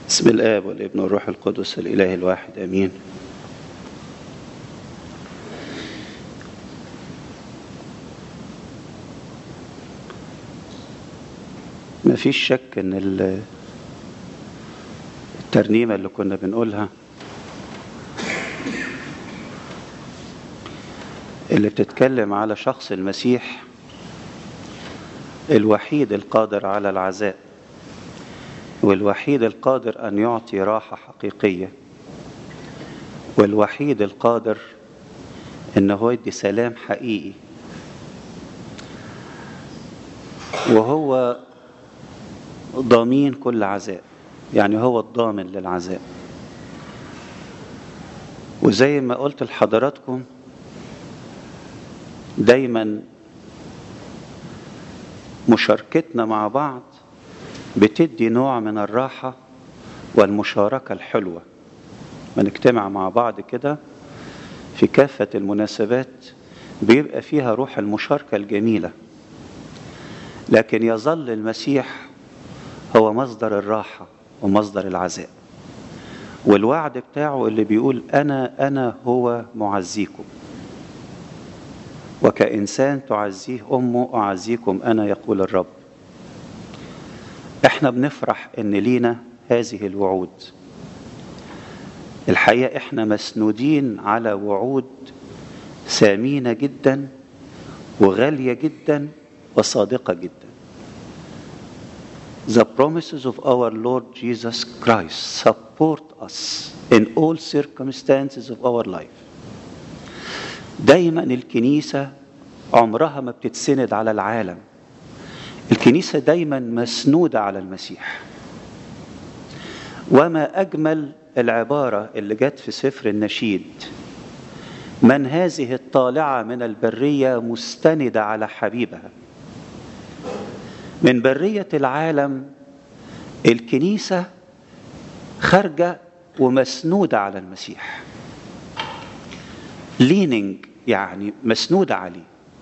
بسم الآب والابن والروح القدس الإله الواحد آمين ما فيش شك ان ال- الترنيمة اللي كنا بنقولها اللي بتتكلم على شخص المسيح الوحيد القادر على العزاء والوحيد القادر ان يعطي راحه حقيقيه والوحيد القادر ان هو يدي سلام حقيقي وهو ضامين كل عزاء يعني هو الضامن للعزاء وزي ما قلت لحضراتكم دايما مشاركتنا مع بعض بتدي نوع من الراحة والمشاركة الحلوة بنجتمع مع بعض كده في كافة المناسبات بيبقى فيها روح المشاركة الجميلة لكن يظل المسيح هو مصدر الراحة ومصدر العزاء والوعد بتاعه اللي بيقول أنا أنا هو معزيكم وكإنسان تعزيه أمه أعزيكم أنا يقول الرب احنا بنفرح ان لينا هذه الوعود الحقيقة احنا مسنودين على وعود ثمينة جدا وغالية جدا وصادقة جدا The promises of our Lord Jesus Christ support us in all circumstances of our life. دايما الكنيسة عمرها ما بتتسند على العالم الكنيسة دايما مسنودة على المسيح وما أجمل العبارة اللي جت في سفر النشيد من هذه الطالعة من البرية مستندة على حبيبها من برية العالم الكنيسة خارجة ومسنودة على المسيح leaning يعني مسنودة عليه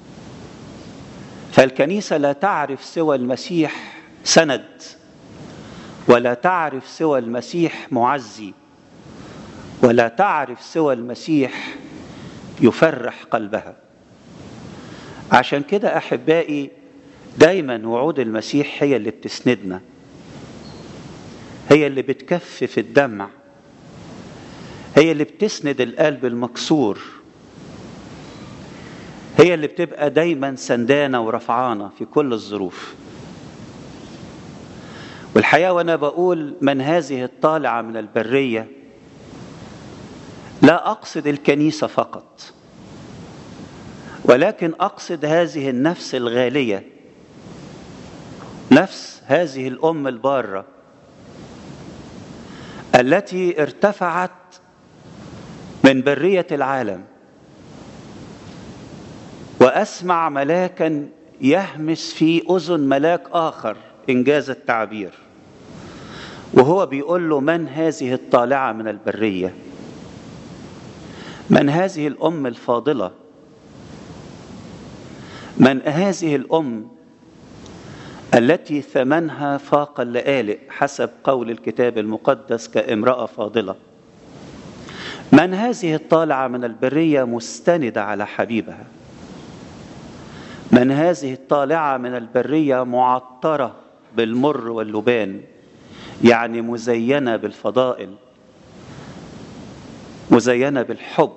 فالكنيسة لا تعرف سوى المسيح سند ولا تعرف سوى المسيح معزي ولا تعرف سوى المسيح يفرح قلبها عشان كده أحبائي دايما وعود المسيح هي اللي بتسندنا هي اللي بتكفف الدمع هي اللي بتسند القلب المكسور هي اللي بتبقى دايما سندانه ورفعانه في كل الظروف والحقيقه وانا بقول من هذه الطالعه من البريه لا اقصد الكنيسه فقط ولكن اقصد هذه النفس الغاليه نفس هذه الام الباره التي ارتفعت من بريه العالم واسمع ملاكا يهمس في اذن ملاك اخر انجاز التعبير وهو بيقول له من هذه الطالعه من البريه من هذه الام الفاضله من هذه الام التي ثمنها فاق اللآلئ حسب قول الكتاب المقدس كامراه فاضله من هذه الطالعه من البريه مستنده على حبيبها من هذه الطالعة من البرية معطرة بالمر واللبان يعني مزينة بالفضائل مزينة بالحب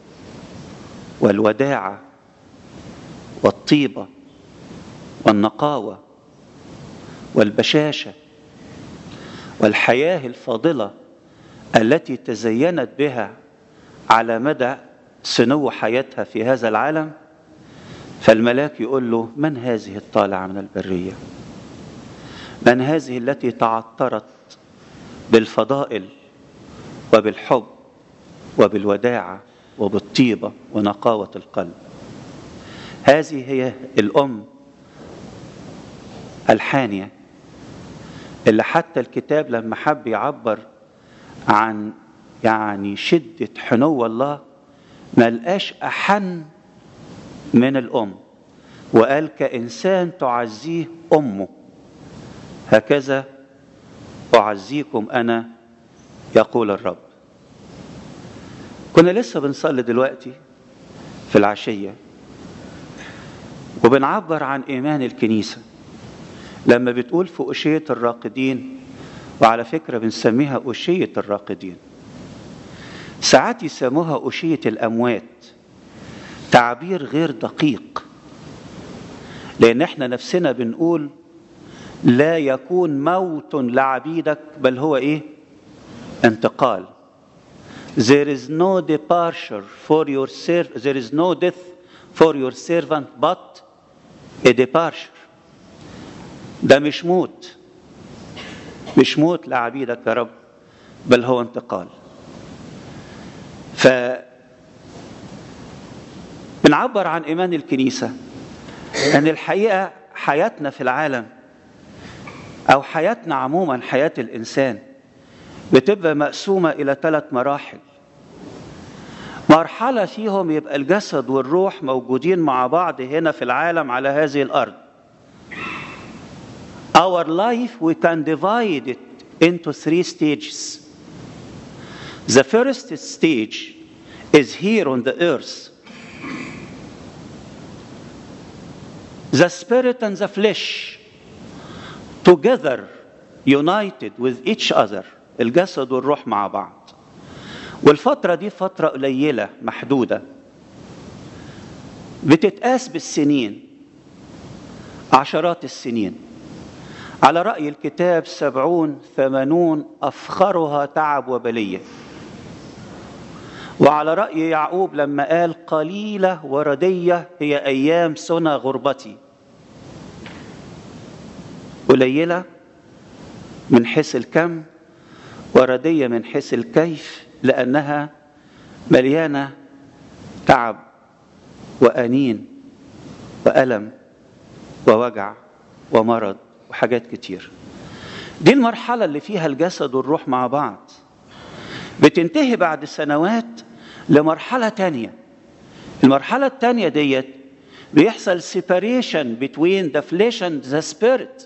والوداعة والطيبة والنقاوة والبشاشة والحياة الفاضلة التي تزينت بها على مدى سنو حياتها في هذا العالم فالملاك يقول له من هذه الطالعة من البرية من هذه التي تعطرت بالفضائل وبالحب وبالوداعة وبالطيبة ونقاوة القلب هذه هي الأم الحانية اللي حتى الكتاب لما حب يعبر عن يعني شدة حنو الله ما لقاش أحن من الأم وقال كإنسان تعزيه أمه هكذا أعزيكم أنا يقول الرب كنا لسه بنصلي دلوقتي في العشية وبنعبر عن إيمان الكنيسة لما بتقول في أشية الراقدين وعلى فكرة بنسميها أشية الراقدين ساعات يسموها أشية الأموات تعبير غير دقيق لأن احنا نفسنا بنقول لا يكون موت لعبيدك بل هو ايه انتقال there is no departure for your serv there is no death for your servant but a departure ده مش موت مش موت لعبيدك يا رب بل هو انتقال ف بنعبر عن ايمان الكنيسه ان الحقيقه حياتنا في العالم او حياتنا عموما حياه الانسان بتبقى مقسومه الى ثلاث مراحل مرحله فيهم يبقى الجسد والروح موجودين مع بعض هنا في العالم على هذه الارض our life we can divide it into three stages the first stage is here on the earth the spirit and the flesh together united with each other الجسد والروح مع بعض والفترة دي فترة قليلة محدودة بتتقاس بالسنين عشرات السنين على رأي الكتاب سبعون ثمانون أفخرها تعب وبلية وعلى رأي يعقوب لما قال قليلة وردية هي أيام سنة غربتي قليلة من حيث الكم وردية من حيث الكيف لأنها مليانة تعب وأنين وألم ووجع ومرض وحاجات كتير دي المرحلة اللي فيها الجسد والروح مع بعض بتنتهي بعد سنوات لمرحلة تانية المرحلة التانية ديت بيحصل separation between the flesh and the spirit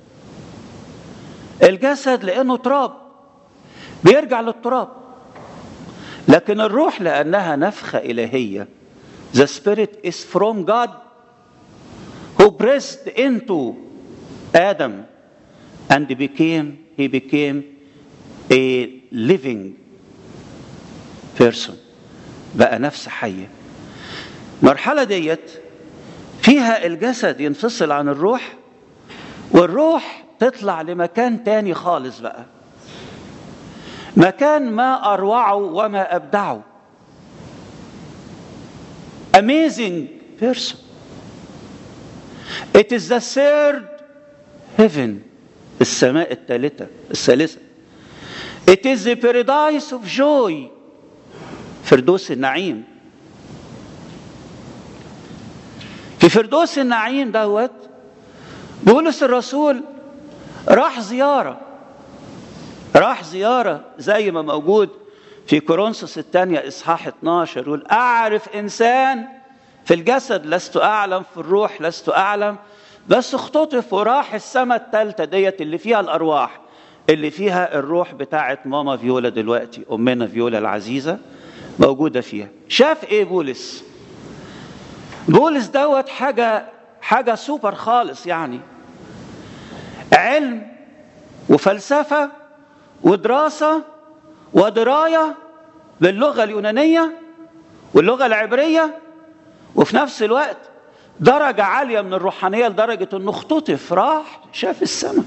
الجسد لأنه تراب بيرجع للتراب لكن الروح لأنها نفخة إلهية the spirit is from God who breathed into Adam and became he became a living person بقى نفس حية المرحلة ديت فيها الجسد ينفصل عن الروح والروح تطلع لمكان تاني خالص بقى مكان ما أروعه وما أبدعه amazing person it is the third heaven السماء الثالثة الثالثة it is the paradise of joy فردوس النعيم في فردوس النعيم دوت بولس الرسول راح زيارة راح زيارة زي ما موجود في كورنثوس الثانية إصحاح 12 يقول أعرف إنسان في الجسد لست أعلم في الروح لست أعلم بس اختطف وراح السماء الثالثة ديت اللي فيها الأرواح اللي فيها الروح بتاعت ماما فيولا دلوقتي أمنا فيولا العزيزة موجودة فيها شاف إيه بولس بولس دوت حاجة حاجة سوبر خالص يعني علم وفلسفة ودراسة ودراية باللغة اليونانية واللغة العبرية وفي نفس الوقت درجة عالية من الروحانية لدرجة انه اختطف راح شاف السماء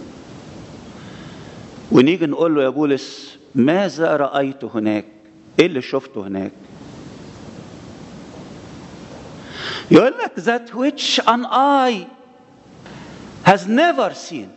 ونيجي نقول له يا بولس ماذا رأيت هناك ايه اللي شفته هناك يقول لك that which an eye has never seen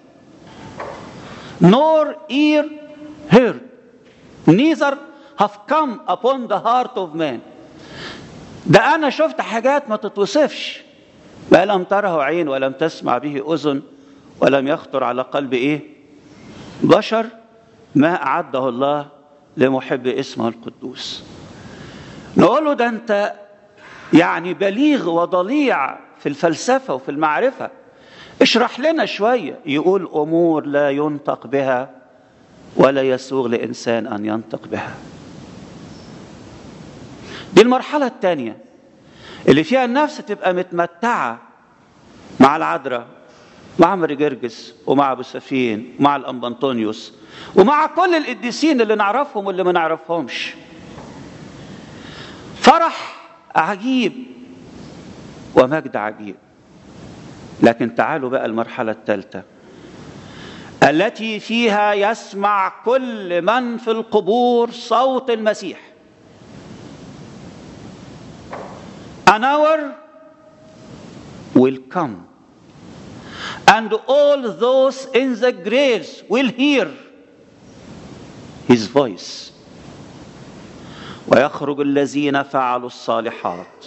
nor ear heard neither have come upon the heart of man ده انا شفت حاجات ما تتوصفش ما لم تره عين ولم تسمع به اذن ولم يخطر على قلب ايه بشر ما اعده الله لمحب اسمه القدوس نقول له ده انت يعني بليغ وضليع في الفلسفه وفي المعرفه اشرح لنا شويه يقول امور لا ينطق بها ولا يسوغ لإنسان أن ينطق بها دي المرحلة الثانية اللي فيها النفس تبقى متمتعة مع العذراء مع ماري جرجس ومع ابو سفين ومع الامبنطونيوس ومع كل القديسين اللي نعرفهم واللي ما نعرفهمش فرح عجيب ومجد عجيب لكن تعالوا بقى المرحله الثالثه التي فيها يسمع كل من في القبور صوت المسيح an hour will come and all those in the graves will hear his voice ويخرج الذين فعلوا الصالحات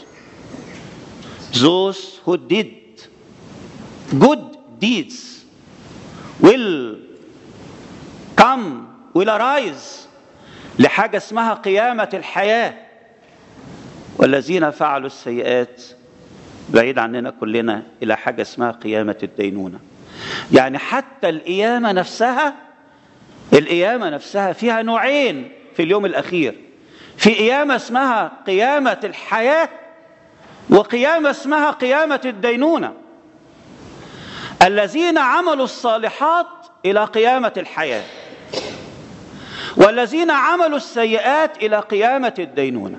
those who did good deeds will come will arise لحاجة اسمها قيامة الحياة والذين فعلوا السيئات بعيد عننا كلنا الى حاجه اسمها قيامه الدينونه يعني حتى القيامه نفسها القيامه نفسها فيها نوعين في اليوم الاخير في قيامه اسمها قيامه الحياه وقيامه اسمها قيامه الدينونه الذين عملوا الصالحات الى قيامه الحياه والذين عملوا السيئات الى قيامه الدينونه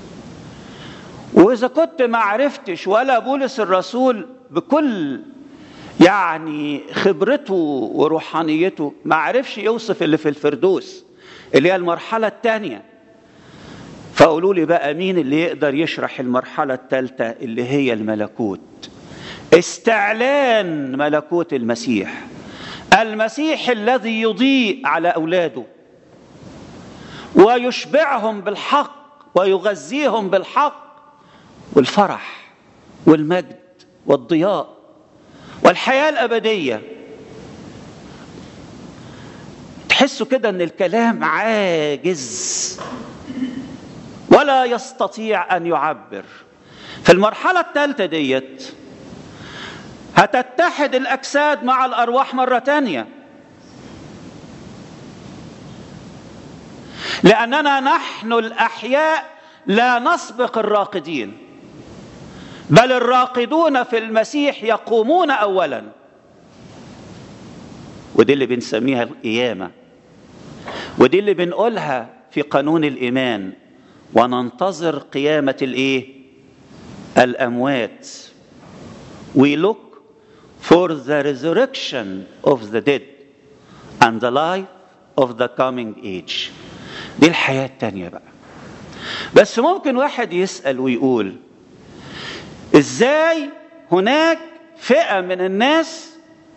واذا كنت ما عرفتش ولا بولس الرسول بكل يعني خبرته وروحانيته ما عرفش يوصف اللي في الفردوس اللي هي المرحله الثانيه فقولوا لي بقى مين اللي يقدر يشرح المرحله الثالثه اللي هي الملكوت استعلان ملكوت المسيح المسيح الذي يضيء على اولاده ويشبعهم بالحق ويغذيهم بالحق والفرح والمجد والضياء والحياة الأبدية تحسوا كده ان الكلام عاجز ولا يستطيع ان يعبر في المرحلة الثالثة ديت هتتحد الأجساد مع الأرواح مرة تانية لأننا نحن الأحياء لا نسبق الراقدين بل الراقدون في المسيح يقومون اولا ودي اللي بنسميها القيامه ودي اللي بنقولها في قانون الايمان وننتظر قيامه الايه الاموات we look for the resurrection of the dead and the life of the coming age دي الحياه التانيه بقى بس ممكن واحد يسال ويقول ازاي هناك فئه من الناس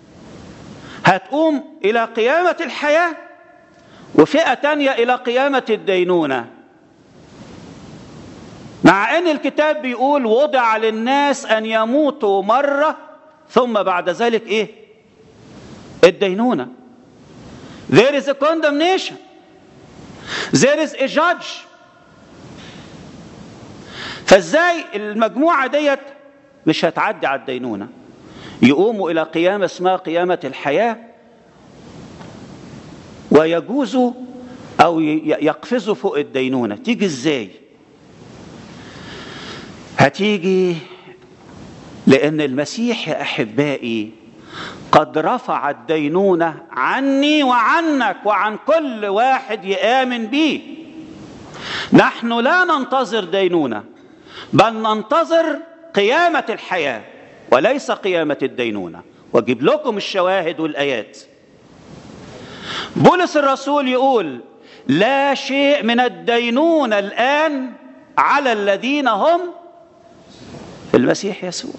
هتقوم الى قيامه الحياه وفئه تانيه الى قيامه الدينونه مع ان الكتاب بيقول وضع للناس ان يموتوا مره ثم بعد ذلك ايه الدينونه there is a condemnation there is a judge فازاي المجموعه ديت مش هتعدي على الدينونه يقوموا الى قيامه اسمها قيامه الحياه ويجوزوا او يقفزوا فوق الدينونه تيجي ازاي هتيجي لان المسيح يا احبائي قد رفع الدينونه عني وعنك وعن كل واحد يامن بيه نحن لا ننتظر دينونه بل ننتظر قيامه الحياه وليس قيامه الدينونه واجيب لكم الشواهد والايات بولس الرسول يقول لا شيء من الدينونه الان على الذين هم في المسيح يسوع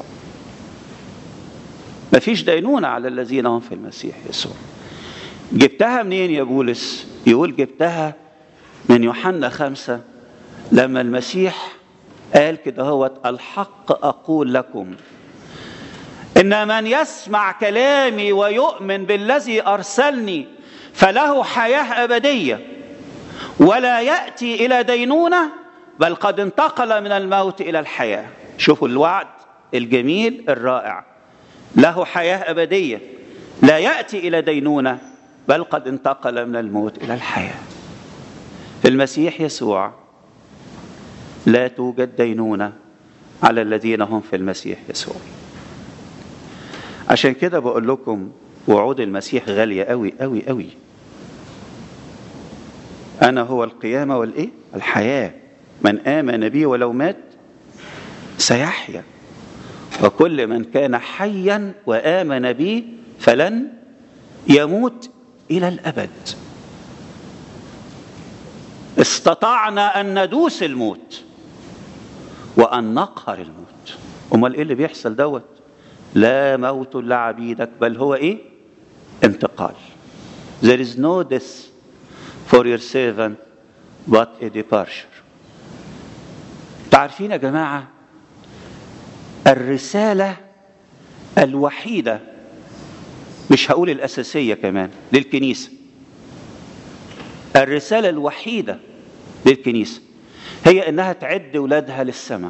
مفيش دينونه على الذين هم في المسيح يسوع جبتها منين يا بولس يقول جبتها من يوحنا خمسة لما المسيح قال كده هو الحق أقول لكم إن من يسمع كلامي ويؤمن بالذي أرسلني فله حياة أبدية ولا يأتي إلى دينونة بل قد انتقل من الموت إلى الحياة شوفوا الوعد الجميل الرائع له حياة أبدية لا يأتي إلى دينونة بل قد انتقل من الموت إلى الحياة في المسيح يسوع لا توجد دينونة على الذين هم في المسيح يسوع عشان كده بقول لكم وعود المسيح غالية قوي قوي قوي أنا هو القيامة والإيه؟ الحياة من آمن بي ولو مات سيحيا وكل من كان حيا وآمن بي فلن يموت إلى الأبد استطعنا أن ندوس الموت وأن نقهر الموت أمال إيه اللي بيحصل دوت لا موت لعبيدك بل هو إيه انتقال there is no death for your servant but a departure تعرفين يا جماعة الرسالة الوحيدة مش هقول الأساسية كمان للكنيسة الرسالة الوحيدة للكنيسة هي انها تعد ولادها للسماء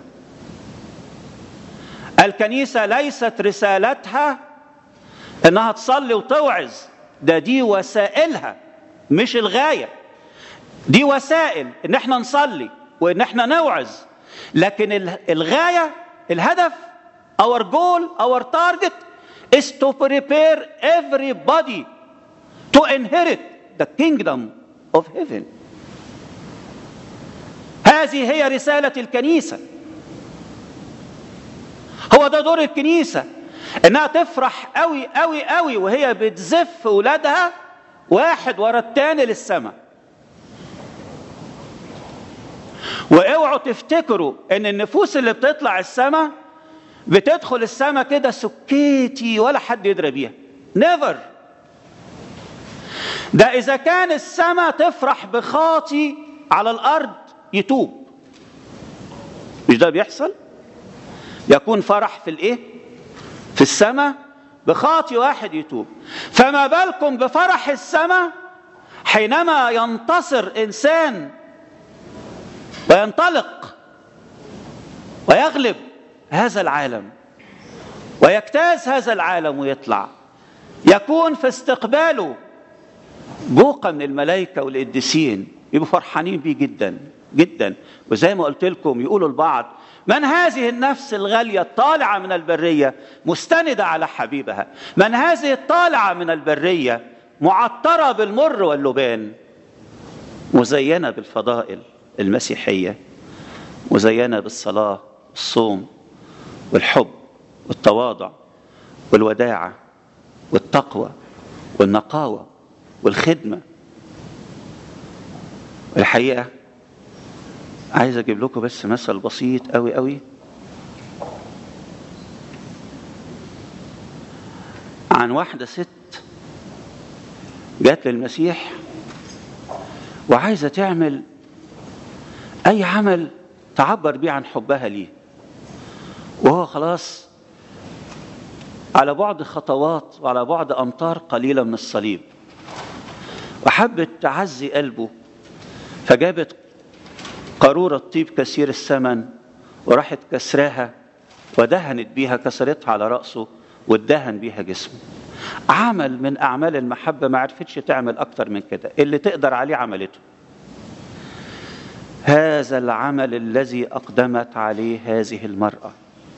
الكنيسة ليست رسالتها انها تصلي وتوعظ ده دي وسائلها مش الغاية دي وسائل ان احنا نصلي وان احنا نوعظ لكن الغاية الهدف our goal our target is to prepare everybody to inherit the kingdom of heaven هذه هي رسالة الكنيسة هو ده دور الكنيسة انها تفرح قوي قوي قوي وهي بتزف ولادها واحد ورا التاني للسماء واوعوا تفتكروا ان النفوس اللي بتطلع السماء بتدخل السماء كده سكيتي ولا حد يدري بيها نيفر ده اذا كان السماء تفرح بخاطي على الارض يتوب مش ده بيحصل يكون فرح في الايه في السماء بخاطي واحد يتوب فما بالكم بفرح السماء حينما ينتصر انسان وينطلق ويغلب هذا العالم ويجتاز هذا العالم ويطلع يكون في استقباله بوقة من الملائكة والقديسين يبقوا فرحانين بيه جدا جدا وزي ما قلت لكم يقولوا البعض من هذه النفس الغالية الطالعة من البرية مستندة على حبيبها من هذه الطالعة من البرية معطرة بالمر واللبان مزينة بالفضائل المسيحية مزينة بالصلاة والصوم والحب والتواضع والوداعة والتقوى والنقاوة والخدمة الحقيقة عايز اجيب لكم بس مثل بسيط قوي قوي عن واحدة ست جات للمسيح وعايزة تعمل أي عمل تعبر بيه عن حبها ليه وهو خلاص على بعد خطوات وعلى بعد أمتار قليلة من الصليب وحبت تعزي قلبه فجابت قارورة طيب كثير الثمن وراحت كسراها ودهنت بيها كسرتها على رأسه وادهن بيها جسمه عمل من أعمال المحبة ما عرفتش تعمل أكتر من كده اللي تقدر عليه عملته هذا العمل الذي أقدمت عليه هذه المرأة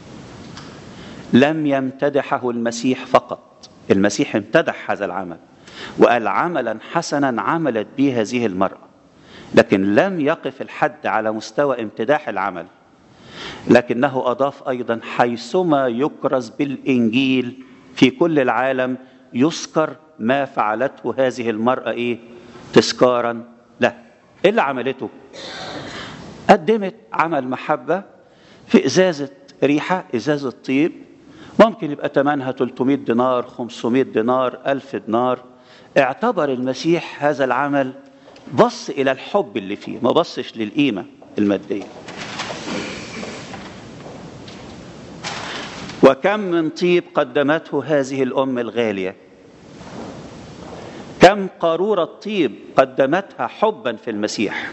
لم يمتدحه المسيح فقط المسيح امتدح هذا العمل وقال عملا حسنا عملت به هذه المرأة لكن لم يقف الحد على مستوى امتداح العمل لكنه أضاف أيضا حيثما يكرز بالإنجيل في كل العالم يذكر ما فعلته هذه المرأة إيه تذكارا له إيه اللي عملته قدمت عمل محبة في إزازة ريحة إزازة طيب ممكن يبقى ثمنها 300 دينار 500 دينار 1000 دينار اعتبر المسيح هذا العمل بص إلى الحب اللي فيه ما بصش للقيمة المادية وكم من طيب قدمته هذه الأم الغالية كم قارورة طيب قدمتها حبا في المسيح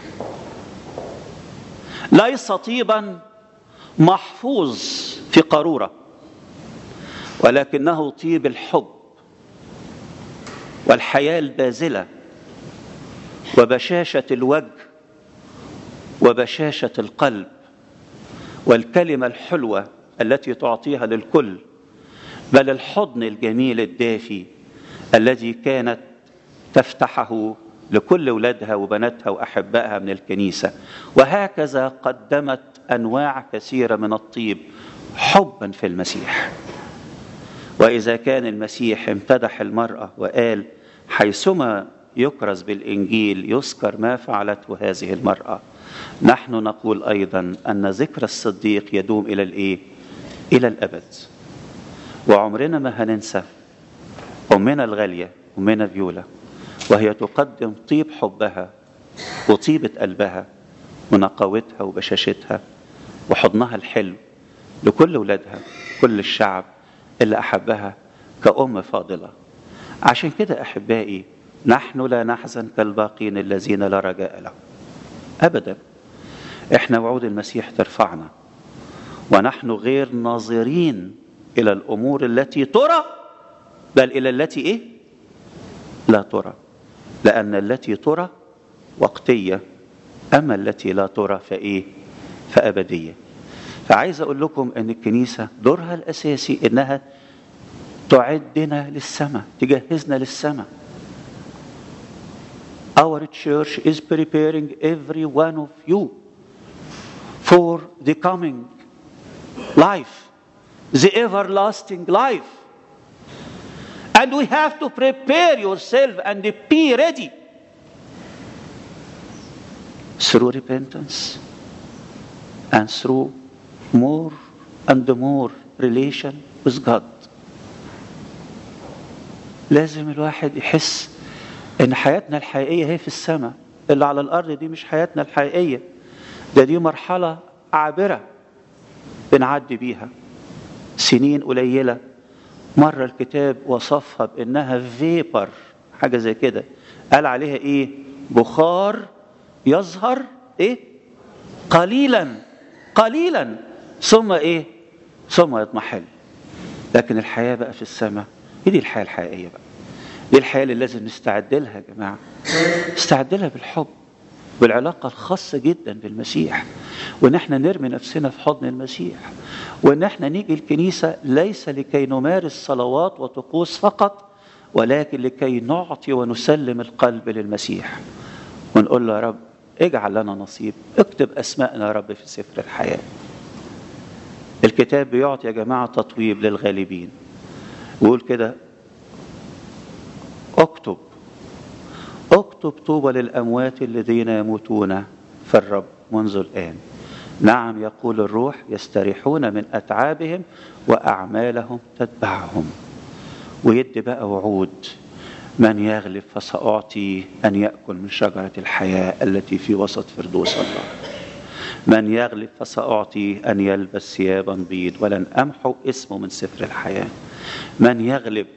ليس طيبا محفوظ في قارورة ولكنه طيب الحب والحياة الباذلة وبشاشة الوجه وبشاشة القلب والكلمة الحلوة التي تعطيها للكل بل الحضن الجميل الدافي الذي كانت تفتحه لكل ولادها وبناتها واحبائها من الكنيسه وهكذا قدمت انواع كثيره من الطيب حبا في المسيح واذا كان المسيح امتدح المراه وقال حيثما يكرز بالانجيل يذكر ما فعلته هذه المراه نحن نقول ايضا ان ذكر الصديق يدوم الى الايه الى الابد وعمرنا ما هننسى امنا الغاليه امنا فيولا وهي تقدم طيب حبها وطيبه قلبها ونقاوتها وبشاشتها وحضنها الحلو لكل ولادها كل الشعب اللي احبها كأم فاضله عشان كده احبائي نحن لا نحزن كالباقين الذين لا رجاء لهم ابدا احنا وعود المسيح ترفعنا ونحن غير ناظرين الى الامور التي ترى بل الى التي ايه لا ترى لان التي ترى وقتيه اما التي لا ترى فايه فابديه فعايز اقول لكم ان الكنيسه دورها الاساسي انها تعدنا للسماء تجهزنا للسماء Our church is preparing every one of you for the coming life, the everlasting life. And we have to prepare yourself and be ready through repentance and through more and more relation with God. لازم الواحد يحس ان حياتنا الحقيقيه هي في السماء اللي على الارض دي مش حياتنا الحقيقيه ده دي مرحله عابره بنعدي بيها سنين قليله مره الكتاب وصفها بانها فيبر حاجه زي كده قال عليها ايه بخار يظهر ايه قليلا قليلا ثم ايه ثم يضمحل لكن الحياه بقى في السماء هي دي الحياه الحقيقيه بقى دي الحياه اللي لازم نستعد لها يا جماعه نستعد لها بالحب بالعلاقة الخاصة جدا بالمسيح وان احنا نرمي نفسنا في حضن المسيح وان احنا نيجي الكنيسة ليس لكي نمارس صلوات وطقوس فقط ولكن لكي نعطي ونسلم القلب للمسيح ونقول له يا رب اجعل لنا نصيب اكتب اسماءنا يا رب في سفر الحياة الكتاب بيعطي يا جماعة تطويب للغالبين ويقول كده اكتب اكتب طوبى للاموات الذين يموتون في الرب منذ الان نعم يقول الروح يستريحون من اتعابهم واعمالهم تتبعهم ويدي بقى وعود من يغلب فساعطي ان ياكل من شجره الحياه التي في وسط فردوس الله من يغلب فساعطي ان يلبس ثيابا بيض ولن امحو اسمه من سفر الحياه من يغلب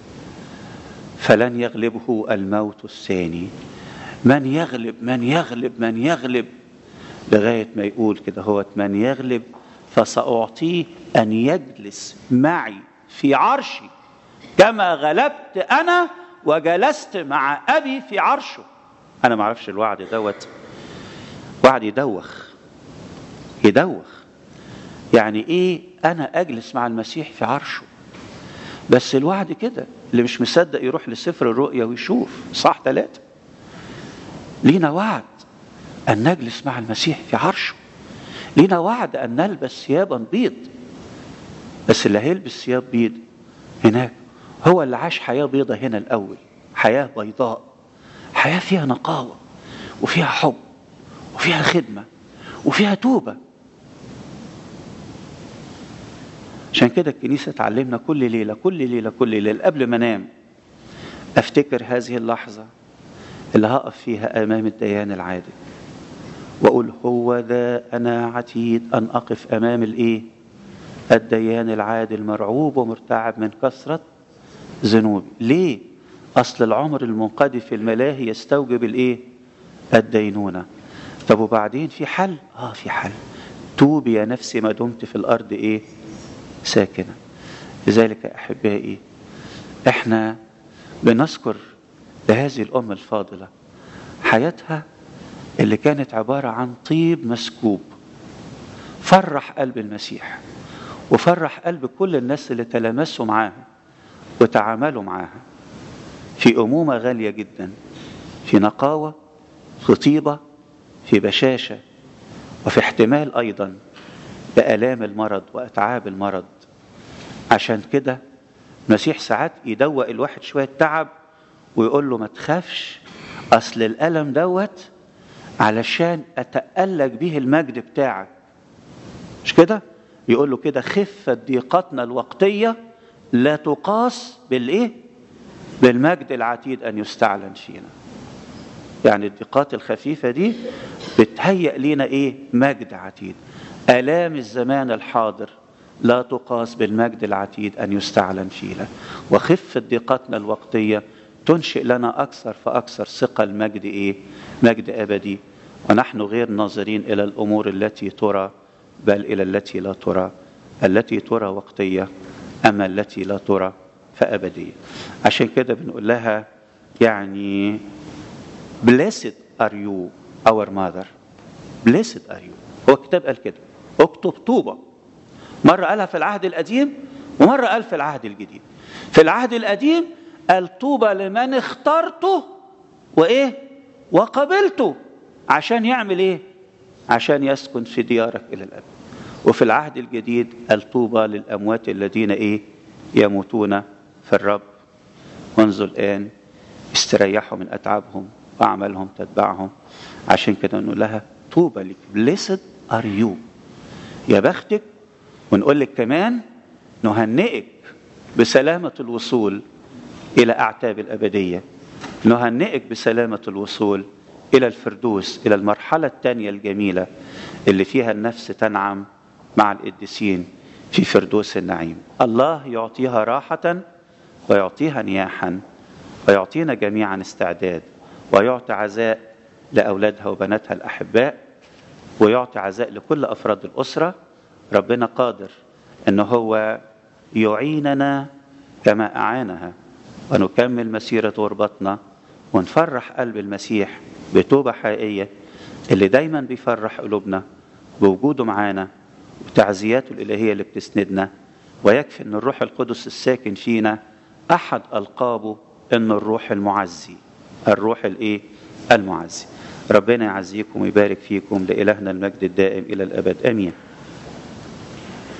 فلن يغلبه الموت الثاني من يغلب من يغلب من يغلب لغاية ما يقول كده هو من يغلب فسأعطيه أن يجلس معي في عرشي كما غلبت أنا وجلست مع أبي في عرشه أنا ما أعرفش الوعد دوت وعد يدوخ يدوخ يعني إيه أنا أجلس مع المسيح في عرشه بس الوعد كده اللي مش مصدق يروح لسفر الرؤيا ويشوف صح ثلاثة لينا وعد أن نجلس مع المسيح في عرشه لينا وعد أن نلبس ثيابا بيض بس اللي هيلبس ثياب بيض هناك هو اللي عاش حياة بيضة هنا الأول حياة بيضاء حياة فيها نقاوة وفيها حب وفيها خدمة وفيها توبة عشان كده الكنيسة تعلمنا كل ليلة كل ليلة كل ليلة قبل ما انام افتكر هذه اللحظة اللي هقف فيها امام الديان العادل واقول هو ذا انا عتيد ان اقف امام الايه الديان العادل مرعوب ومرتعب من كثرة ذنوبي ليه اصل العمر المنقضي في الملاهي يستوجب الايه الدينونة طب وبعدين في حل اه في حل توبي يا نفسي ما دمت في الارض ايه ساكنة لذلك أحبائي احنا بنذكر لهذه الأم الفاضلة حياتها اللي كانت عبارة عن طيب مسكوب فرح قلب المسيح وفرح قلب كل الناس اللي تلامسوا معاها وتعاملوا معاها في أمومة غالية جدا في نقاوة في طيبة في بشاشة وفي احتمال أيضا بآلام المرض وأتعاب المرض عشان كده المسيح ساعات يدوق الواحد شوية تعب ويقول له ما تخافش أصل الألم دوت علشان أتألق به المجد بتاعك مش كده يقول له كده خفة ضيقتنا الوقتية لا تقاس بالإيه بالمجد العتيد أن يستعلن فينا يعني الضيقات الخفيفة دي بتهيأ لنا إيه مجد عتيد آلام الزمان الحاضر لا تقاس بالمجد العتيد أن يستعلن فينا وخفة ضيقتنا الوقتية تنشئ لنا أكثر فأكثر ثقة المجد إيه مجد أبدي ونحن غير ناظرين إلى الأمور التي ترى بل إلى التي لا ترى التي ترى وقتية أما التي لا ترى فأبدية عشان كده بنقول لها يعني blessed are you our mother blessed are you هو الكتاب قال كده اكتب طوبة مرة قالها في العهد القديم ومرة قال في العهد الجديد في العهد القديم قال طوبى لمن اخترته وايه وقبلته عشان يعمل ايه عشان يسكن في ديارك الى الابد وفي العهد الجديد قال طوبى للاموات الذين ايه يموتون في الرب منذ الان استريحوا من اتعابهم واعمالهم تتبعهم عشان كده نقول لها طوبى لك blessed are you يا بختك ونقول لك كمان نهنئك بسلامة الوصول إلى أعتاب الأبدية نهنئك بسلامة الوصول إلى الفردوس إلى المرحلة الثانية الجميلة اللي فيها النفس تنعم مع القديسين في فردوس النعيم الله يعطيها راحة ويعطيها نياحا ويعطينا جميعا استعداد ويعطي عزاء لأولادها وبناتها الأحباء ويعطي عزاء لكل أفراد الأسرة ربنا قادر أنه هو يعيننا كما أعانها ونكمل مسيرة غربتنا ونفرح قلب المسيح بتوبة حقيقية اللي دايما بيفرح قلوبنا بوجوده معانا وتعزياته الإلهية اللي بتسندنا ويكفي أن الروح القدس الساكن فينا أحد ألقابه أن الروح المعزي الروح الإيه؟ المعزي ربنا يعزيكم ويبارك فيكم لإلهنا المجد الدائم إلى الأبد آمين